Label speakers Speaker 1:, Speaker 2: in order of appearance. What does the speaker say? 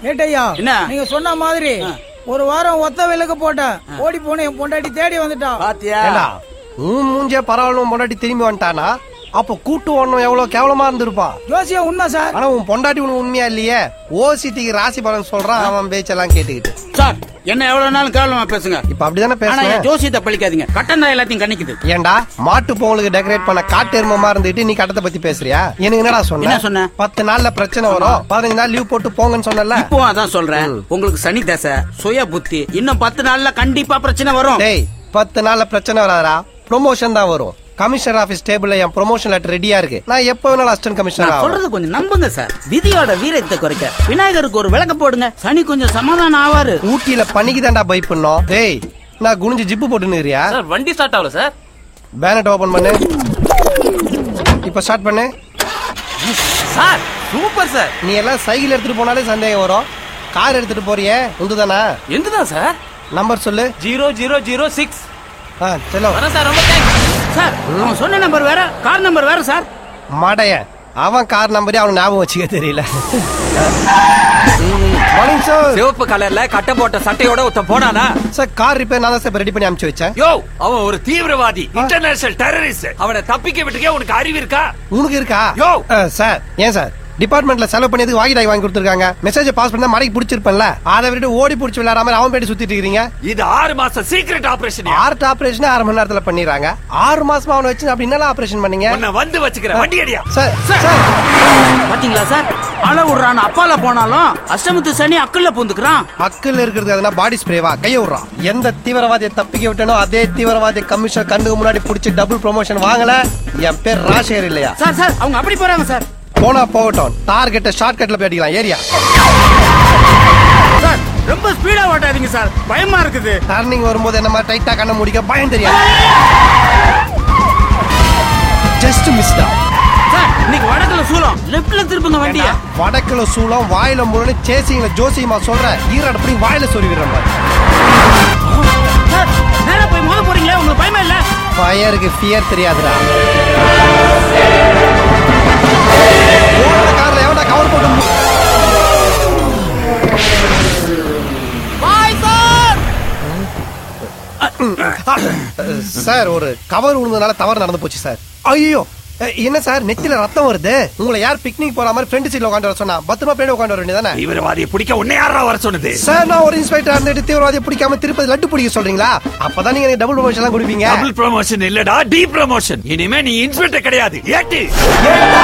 Speaker 1: ஏட்டையா
Speaker 2: என்ன?
Speaker 1: நீங்க சொன்ன மாதிரி ஒரு வாரம் ஒத்த விலக்கு போட்டேன் ஓடி போன என் பொண்டாட்டி தேடி வந்துட்டா
Speaker 2: பாத்தியா
Speaker 3: ஏண்டா உன் மூஞ்சே பரவாயில்ல பொண்டாட்டி திரும்பி வந்துட்டானா அப்ப கூட்டு ஒண்ணும் எவ்வளவு கேவலமா இருந்திருப்பா
Speaker 1: ஜோசியம் உண்மை சார்
Speaker 3: ஆனா உன் பொண்டாட்டி உனக்கு உண்மையா இல்லையே ஓசிட்டிக்கு ராசி பலன் சொல்றான் அவன் பேச்செல்லாம் கேட்டுக்கிட்டு
Speaker 2: சார் என்ன எவ்வளவு நாளும் கேவலமா பேசுங்க
Speaker 3: இப்ப அப்படிதானே
Speaker 2: ஆனா என்
Speaker 3: பேசுறேன்
Speaker 2: ஜோசியத்தை பழிக்காதீங்க கட்டன் எல்லாத்தையும் கணிக்குது
Speaker 3: ஏண்டா மாட்டு பொங்கலுக்கு டெக்கரேட் பண்ண காட்டு எருமமா இருந்துட்டு நீ கட்டத்தை பத்தி பேசுறியா எனக்கு என்னடா சொன்ன
Speaker 2: என்ன சொன்ன?
Speaker 3: பத்து நாள்ல பிரச்சனை வரும் பதினஞ்சு நாள் லீவ் போட்டு போங்கன்னு சொன்னல
Speaker 2: இப்போ அதான் சொல்றேன் உங்களுக்கு சனி தசை சுய புத்தி இன்னும் பத்து நாள்ல கண்டிப்பா பிரச்சனை வரும்
Speaker 3: டேய் பத்து நாள்ல பிரச்சனை வராதா ப்ரொமோஷன் தான் வரும் கமிஷனர் ஆபீஸ் டேபிள்ல என் ப்ரொமோஷன் லெட்டர் ரெடியா இருக்கு நான் எப்ப வேணாலும் அசிஸ்டன்ட் கமிஷனர்
Speaker 2: நான்
Speaker 3: ஆகும்
Speaker 2: சொல்றது கொஞ்சம் நம்புங்க சார் விதியோட வீரத்தை குறைக்க விநாயகருக்கு ஒரு விளக்க போடுங்க சனி கொஞ்சம் சமாதானம் ஆவாரு
Speaker 3: ஊட்டியில பனிக்கு தாண்டா பை பண்ணோம் டேய் நான் குனிஞ்சு ஜிப்பு போட்டுனுறியா
Speaker 4: சார் வண்டி ஸ்டார்ட் ஆகல சார்
Speaker 3: பேனட் ஓபன் பண்ணு இப்ப ஸ்டார்ட் பண்ணு
Speaker 4: சார் சூப்பர் சார்
Speaker 3: நீ எல்லாம் சைக்கிள் எடுத்துட்டு போனாலே சந்தேகம் வரும் கார் எடுத்துட்டு போறியே உந்துதானா
Speaker 4: எந்துதான் சார்
Speaker 3: நம்பர் சொல்லு
Speaker 4: ஜீரோ ஜீரோ ஜீரோ சிக்ஸ்
Speaker 3: ஆ செல்லோ
Speaker 4: வரேன் சார் ரொம்ப தேங்க்ஸ்
Speaker 2: சார் அவன் சொன்ன நம்பர் வேற கார் நம்பர் வேற சார்
Speaker 3: மடையன் அவன் கார் நம்பரே அவனுக்கு ஞாபகம் வச்சுக்க தெரியல மார்னிங் சார்
Speaker 5: சிவப்பு கலர்ல கட்ட போட்ட சட்டையோட ஒருத்த போனானா
Speaker 3: சார் கார் ரிப்பேர் நான் தான் சார் ரெடி பண்ணி அனுப்பிச்சு வச்சேன்
Speaker 5: யோ அவன் ஒரு தீவிரவாதி இன்டர்நேஷனல் டெரரிஸ்ட் அவனை தப்பிக்க விட்டுக்கே உனக்கு அறிவு இருக்கா
Speaker 3: உனக்கு இருக்கா
Speaker 5: யோ!
Speaker 3: ஆ, சார் ஏன் சார் டிபார்ட்மெண்ட்ல செலவு பண்ணி எதுக்கு வாங்கி டாய் வாங்கி கொடுத்துருக்காங்க மெசேஜ் பாஸ் பண்ணா மடைக்கு பிடிச்சிருப்பேன்ல அதை விட்டு ஓடி பிடிச்சி விளையாடாம அவன் பேட்டி சுத்திட்டு இருக்கீங்க
Speaker 5: இது ஆறு மாசம் சீக்ரெட் ஆபரேஷன்
Speaker 3: ஆர்ட் ஆபரேஷன் ஆறு மணி நேரத்துல பண்ணிடுறாங்க ஆறு மாசமா அவனை வச்சு அப்படி என்னலாம் ஆபரேஷன் பண்ணீங்க
Speaker 5: உன்னை வந்து வச்சுக்கிற வண்டி அடியா
Speaker 3: சார் சார்
Speaker 2: பாத்தீங்களா சார் அழ விடுறான் அப்பால போனாலும் அஷ்டமத்து சனி அக்கல்ல பூந்துக்கிறான்
Speaker 3: அக்கல் இருக்கிறது அதனா பாடி ஸ்ப்ரேவா கைய விடுறான் எந்த தீவிரவாதியை தப்பிக்க விட்டனோ அதே தீவிரவாதி கமிஷன் கண்ணுக்கு முன்னாடி பிடிச்சி டபுள் ப்ரொமோஷன் வாங்கல என் பேர் ராஜேகர் இல்லையா
Speaker 2: சார் சார் அவங்க அப்படி போறாங்க சார்
Speaker 3: போனா போகட்டும் டார்கெட்ட ஷார்ட் கட்ல போய் அடிக்கலாம் ஏரியா
Speaker 2: சார் ரொம்ப ஸ்பீடா ஓட்டாதீங்க சார் பயமா இருக்குது
Speaker 3: டர்னிங் வரும்போது என்ன மாதிரி டைட்டா கண்ண முடிக்க பயம் தெரியாது ஜஸ்ட் மிஸ் தான்
Speaker 2: சார் இன்னைக்கு வடக்குல சூலம் லெப்ட்ல திருப்புங்க வண்டிய
Speaker 3: வடக்குல சூளம் வாயில முரணு சேசிங்கள ஜோசியமா சொல்ற ஈராடு அப்படி வாயில சொருவிடுறேன் பாரு.
Speaker 2: சார் நேரா போய் மோத போறீங்களே உங்களுக்கு பயமா இல்ல
Speaker 3: ஃபயருக்கு ஃபியர் தெரியாதுடா ஓடுற கார்ல எவன்டா கவர் போட்டு மு- சார் ஒரு கவர் விழுந்ததுனால தவறு நடந்து போச்சு சார் ஐயோ என்ன சார் நெத்தில ரத்தம் வருது உங்களை யார் பிக்னிக் போற மாதிரி ஃப்ரெண்ட் சீட்ல உட்காந்து வர சொன்னா பத்திரமா பின்னாடி உட்காந்து வர வேண்டியதானே
Speaker 5: தீவிரவாதியை பிடிக்க உன்னை யாரா வர சொன்னது
Speaker 3: சார் நான் ஒரு இன்ஸ்பெக்டர் இருந்துட்டு தீவிரவாதியை பிடிக்காம திருப்பதி லட்டு பிடிக்க சொல்றீங்களா அப்பதான் நீங்க டபுள் ப்ரொமோஷன் எல்லாம் கொடுப்பீங்க
Speaker 5: டபுள் ப்ரமோஷன் இல்லடா டி ப்ரமோஷன் இனிமே நீ இன்ஸ்பெக்டர் கிடையாது ஏட்டு
Speaker 3: ஏண்டா